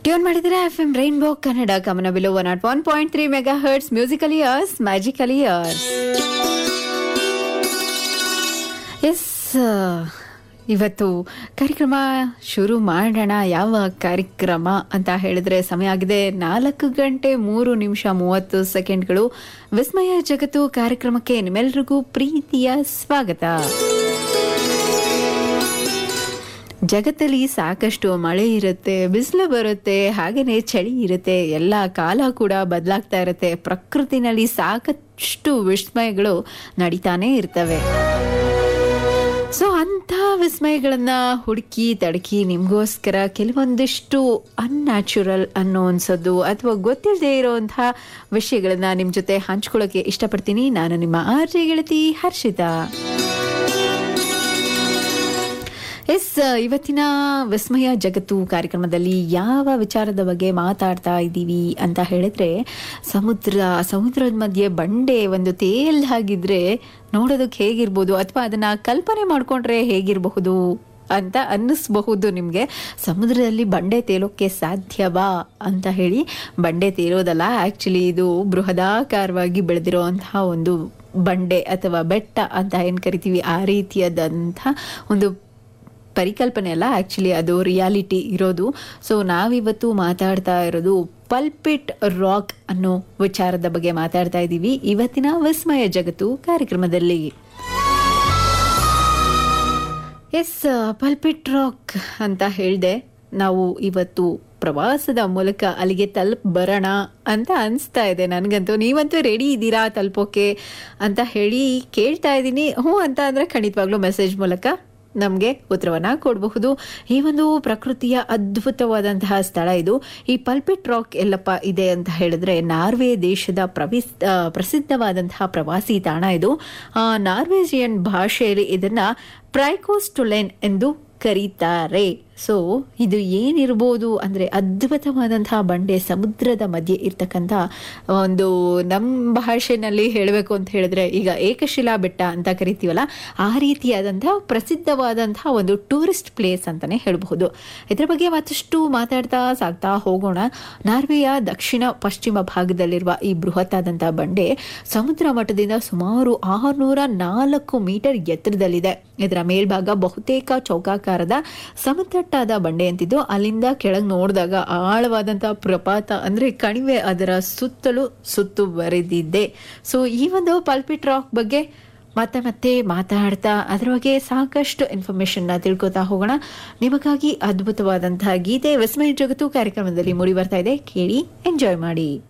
tune ಮಾಡಿದ್ರೆ F M rainbow Kannada ಕಮನ ಬಿಲು one not one point three mega hertz musical years magical years ಎಸ್ ಇವತ್ತು ಕಾರ್ಯಕ್ರಮ ಶುರು ಮಾಡೋಣ ಯಾವ ಕಾರ್ಯಕ್ರಮ ಅಂತ ಹೇಳಿದ್ರೆ ಸಮಯ ಆಗಿದೆ ನಾಲ್ಕು ಗಂಟೆ ಮೂರು ನಿಮಿಷ ಮೂವತ್ತು ಸೆಕೆಂಡ್ಗಳು ವಿಸ್ಮಯ ಜಗತ್ತು ಕಾರ್ಯಕ್ರಮಕ್ಕೆ ನಿಮ್ಮೆಲ್ಲರಿಗೂ ಪ್ರೀತಿಯ ಸ್ವಾಗತ ಜಗತ್ತಲ್ಲಿ ಸಾಕಷ್ಟು ಮಳೆ ಇರುತ್ತೆ ಬಿಸಿಲು ಬರುತ್ತೆ ಹಾಗೆಯೇ ಚಳಿ ಇರುತ್ತೆ ಎಲ್ಲ ಕಾಲ ಕೂಡ ಬದಲಾಗ್ತಾ ಇರುತ್ತೆ ಪ್ರಕೃತಿನಲ್ಲಿ ಸಾಕಷ್ಟು ವಿಸ್ಮಯಗಳು ನಡೀತಾನೆ ಇರ್ತವೆ ಸೊ ಅಂಥ ವಿಸ್ಮಯಗಳನ್ನ ಹುಡುಕಿ ತಡಕಿ ನಿಮಗೋಸ್ಕರ ಕೆಲವೊಂದಿಷ್ಟು ಅನ್ಯಾಚುರಲ್ ಅನ್ನೋ ಅನ್ಸೋದು ಅಥವಾ ಗೊತ್ತಿಲ್ಲದೆ ಇರೋವಂತಹ ವಿಷಯಗಳನ್ನ ನಿಮ್ಮ ಜೊತೆ ಹಂಚ್ಕೊಳ್ಳೋಕೆ ಇಷ್ಟಪಡ್ತೀನಿ ನಾನು ನಿಮ್ಮ ಆರ್ಜೆ ಗೆಳತಿ ಹರ್ಷಿತಾ ಎಸ್ ಇವತ್ತಿನ ವಿಸ್ಮಯ ಜಗತ್ತು ಕಾರ್ಯಕ್ರಮದಲ್ಲಿ ಯಾವ ವಿಚಾರದ ಬಗ್ಗೆ ಮಾತಾಡ್ತಾ ಇದ್ದೀವಿ ಅಂತ ಹೇಳಿದ್ರೆ ಸಮುದ್ರ ಸಮುದ್ರದ ಮಧ್ಯೆ ಬಂಡೆ ಒಂದು ತೇಲ್ ಹಾಗಿದ್ರೆ ನೋಡೋದಕ್ಕೆ ಹೇಗಿರ್ಬೋದು ಅಥವಾ ಅದನ್ನ ಕಲ್ಪನೆ ಮಾಡ್ಕೊಂಡ್ರೆ ಹೇಗಿರಬಹುದು ಅಂತ ಅನ್ನಿಸ್ಬಹುದು ನಿಮಗೆ ಸಮುದ್ರದಲ್ಲಿ ಬಂಡೆ ತೇಲೋಕ್ಕೆ ಸಾಧ್ಯವಾ ಅಂತ ಹೇಳಿ ಬಂಡೆ ತೇಲೋದಲ್ಲ ಆ್ಯಕ್ಚುಲಿ ಇದು ಬೃಹದಾಕಾರವಾಗಿ ಬೆಳೆದಿರುವಂತಹ ಒಂದು ಬಂಡೆ ಅಥವಾ ಬೆಟ್ಟ ಅಂತ ಏನು ಕರಿತೀವಿ ಆ ರೀತಿಯಾದಂಥ ಒಂದು ಪರಿಕಲ್ಪನೆ ಅಲ್ಲ ಆ್ಯಕ್ಚುಲಿ ಅದು ರಿಯಾಲಿಟಿ ಇರೋದು ಸೊ ನಾವಿವತ್ತು ಮಾತಾಡ್ತಾ ಇರೋದು ಪಲ್ಪಿಟ್ ರಾಕ್ ಅನ್ನೋ ವಿಚಾರದ ಬಗ್ಗೆ ಮಾತಾಡ್ತಾ ಇದ್ದೀವಿ ಇವತ್ತಿನ ವಿಸ್ಮಯ ಜಗತ್ತು ಕಾರ್ಯಕ್ರಮದಲ್ಲಿ ಎಸ್ ಪಲ್ಪಿಟ್ ರಾಕ್ ಅಂತ ಹೇಳಿದೆ ನಾವು ಇವತ್ತು ಪ್ರವಾಸದ ಮೂಲಕ ಅಲ್ಲಿಗೆ ತಲುಪ್ ಬರೋಣ ಅಂತ ಅನಿಸ್ತಾ ಇದೆ ನನಗಂತೂ ನೀವಂತೂ ರೆಡಿ ಇದ್ದೀರಾ ತಲುಪೋಕೆ ಅಂತ ಹೇಳಿ ಕೇಳ್ತಾ ಇದ್ದೀನಿ ಹ್ಞೂ ಅಂತ ಅಂದರೆ ಖಂಡಿತವಾಗ್ಲೂ ಮೆಸೇಜ್ ಮೂಲಕ ನಮಗೆ ಉತ್ತರವನ್ನ ಕೊಡಬಹುದು ಈ ಒಂದು ಪ್ರಕೃತಿಯ ಅದ್ಭುತವಾದಂತಹ ಸ್ಥಳ ಇದು ಈ ಪಲ್ಪಿಟ್ ರಾಕ್ ಎಲ್ಲಪ್ಪ ಇದೆ ಅಂತ ಹೇಳಿದ್ರೆ ನಾರ್ವೆ ದೇಶದ ಪ್ರವಿಸ್ ಪ್ರಸಿದ್ಧವಾದಂತಹ ಪ್ರವಾಸಿ ತಾಣ ಇದು ನಾರ್ವೇಜಿಯನ್ ಭಾಷೆಯಲ್ಲಿ ಇದನ್ನ ಪ್ರೈಕೋಸ್ಟೊಲೆನ್ ಎಂದು ಕರೀತಾರೆ ಸೊ ಇದು ಏನಿರ್ಬೋದು ಅಂದರೆ ಅದ್ಭುತವಾದಂತಹ ಬಂಡೆ ಸಮುದ್ರದ ಮಧ್ಯೆ ಇರ್ತಕ್ಕಂಥ ಒಂದು ನಮ್ಮ ಭಾಷೆನಲ್ಲಿ ಹೇಳಬೇಕು ಅಂತ ಹೇಳಿದ್ರೆ ಈಗ ಏಕಶಿಲಾ ಬೆಟ್ಟ ಅಂತ ಕರಿತೀವಲ್ಲ ಆ ರೀತಿಯಾದಂತಹ ಪ್ರಸಿದ್ಧವಾದಂತಹ ಒಂದು ಟೂರಿಸ್ಟ್ ಪ್ಲೇಸ್ ಅಂತಲೇ ಹೇಳಬಹುದು ಇದರ ಬಗ್ಗೆ ಮತ್ತಷ್ಟು ಮಾತಾಡ್ತಾ ಸಾಗ್ತಾ ಹೋಗೋಣ ನಾರ್ವೆಯ ದಕ್ಷಿಣ ಪಶ್ಚಿಮ ಭಾಗದಲ್ಲಿರುವ ಈ ಬೃಹತ್ ಆದಂತಹ ಬಂಡೆ ಸಮುದ್ರ ಮಟ್ಟದಿಂದ ಸುಮಾರು ಆರುನೂರ ನಾಲ್ಕು ಮೀಟರ್ ಎತ್ತರದಲ್ಲಿದೆ ಇದರ ಮೇಲ್ಭಾಗ ಬಹುತೇಕ ಚೌಕಾಕಾರದ ಸಮತಟ್ಟಾದ ಬಂಡೆ ಅಂತಿದ್ದು ಅಲ್ಲಿಂದ ಕೆಳಗೆ ನೋಡಿದಾಗ ಆಳವಾದಂತಹ ಪ್ರಪಾತ ಅಂದ್ರೆ ಕಣಿವೆ ಅದರ ಸುತ್ತಲೂ ಸುತ್ತುವರೆದಿದೆ ಸೊ ಈ ಒಂದು ಪಲ್ಪಿಟ್ ರಾಕ್ ಬಗ್ಗೆ ಮತ್ತೆ ಮತ್ತೆ ಮಾತಾಡ್ತಾ ಅದರ ಬಗ್ಗೆ ಸಾಕಷ್ಟು ಇನ್ಫಾರ್ಮೇಶನ್ನ ತಿಳ್ಕೊತಾ ಹೋಗೋಣ ನಿಮಗಾಗಿ ಅದ್ಭುತವಾದಂತಹ ಗೀತೆ ವಿಸ್ಮಯ ಜಗತ್ತು ಕಾರ್ಯಕ್ರಮದಲ್ಲಿ ಮೂಡಿ ಬರ್ತಾ ಇದೆ ಕೇಳಿ ಎಂಜಾಯ್ ಮಾಡಿ